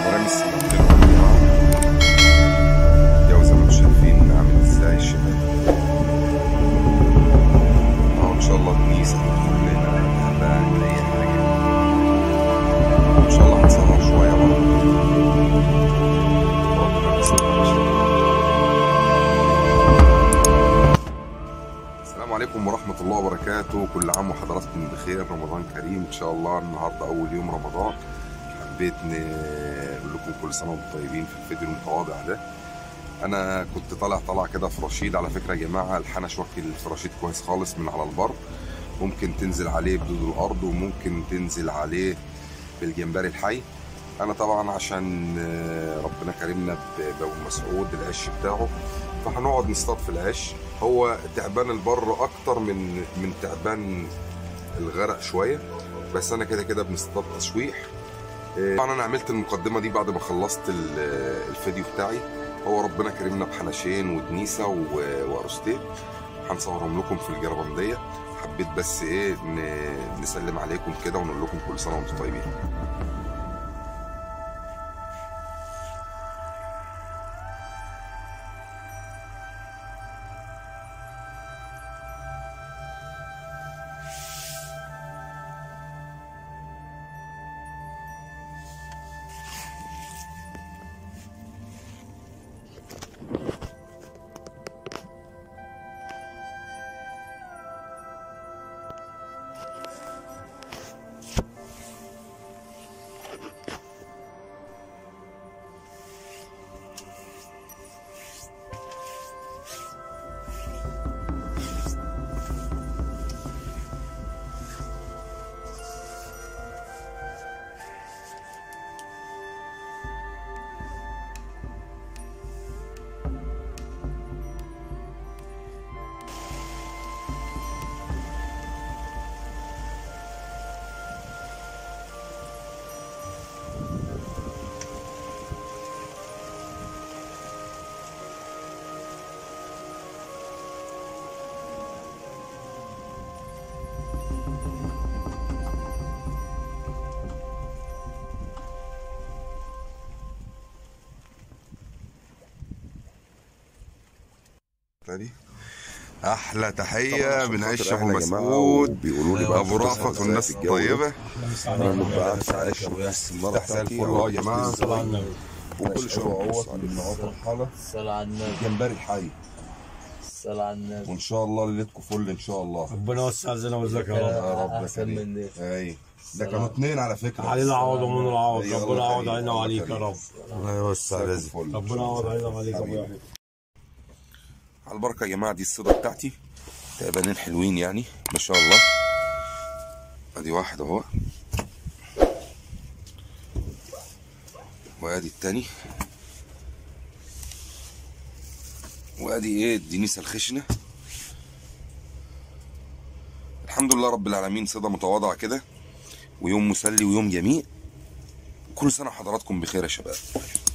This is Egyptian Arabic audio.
ورامي السكاكين يا جماعه الجو زي ما انتم شايفين عامل ازاي الشباب اهو ان شاء الله دنيسة تدخل لنا تعبان اي حاجه ان شاء الله هنسهر شويه برضه ربنا يسهل ان شاء الله السلام عليكم ورحمة الله وبركاته كل عام وحضراتكم بخير رمضان كريم إن شاء الله النهاردة أول يوم رمضان حبيت نقول لكم كل سنة وانتم طيبين في الفيديو المتواضع ده أنا كنت طالع طالع كده في رشيد على فكرة يا جماعة الحنش واكل في رشيد كويس خالص من على البر ممكن تنزل عليه بدود الأرض وممكن تنزل عليه بالجمبري الحي أنا طبعا عشان ربنا كرمنا بأبو مسعود العش بتاعه فهنقعد نصطاد في العش هو تعبان البر اكتر من من تعبان الغرق شويه بس انا كده كده بنصطاد تشويح طبعا انا عملت المقدمه دي بعد ما خلصت الفيديو بتاعي هو ربنا كرمنا بحنشين ودنيسه وارستين هنصورهم لكم في الجربنديه حبيت بس ايه نسلم عليكم كده ونقول لكم كل سنه وانتم طيبين تاني احلى تحيه من عش ابو مسعود بيقولوا لي بقى ابو رأفت والناس الطيبه انا بقى عايش المره مساء الفل اه يا جماعه صلى على النبي وكل شويه اهوت من نقاط الحاله صلى على النبي جمبري الحي صلى على النبي وان شاء الله ليلتكم فل ان شاء الله ربنا يوسع علينا ويرزقك يا رب يا رب يا احسن كريم. من ده اي ده كانوا اتنين على فكره علينا عوض ومن العوض يلا ربنا يعوض كريم. علينا وعليك يا كريم. رب الله يوسع رزق ربنا يعوض علينا وعليك يا ابو يحيى على البركه يا جماعه دي الصيده بتاعتي تعبانين حلوين يعني ما شاء الله ادي واحد اهو وادي التاني وادي ايه الدنيسه الخشنه الحمد لله رب العالمين صيده متواضعه كده ويوم مسلي ويوم جميل كل سنه وحضراتكم بخير يا شباب